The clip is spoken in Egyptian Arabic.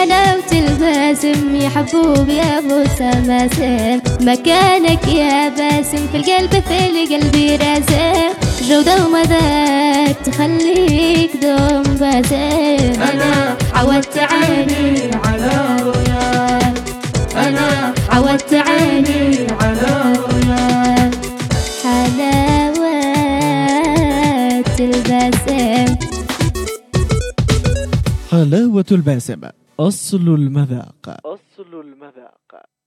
حلاوة الباسم يا حبوب يا ابو سماسم مكانك يا باسم في القلب في القلب راسم جودة ومذاق تخليك دوم باسم أنا عودت عيني على رؤياك أنا عودت عيني على رؤياك حلاوة الباسم حلاوة الباسم أصل المذاق أصل المذاق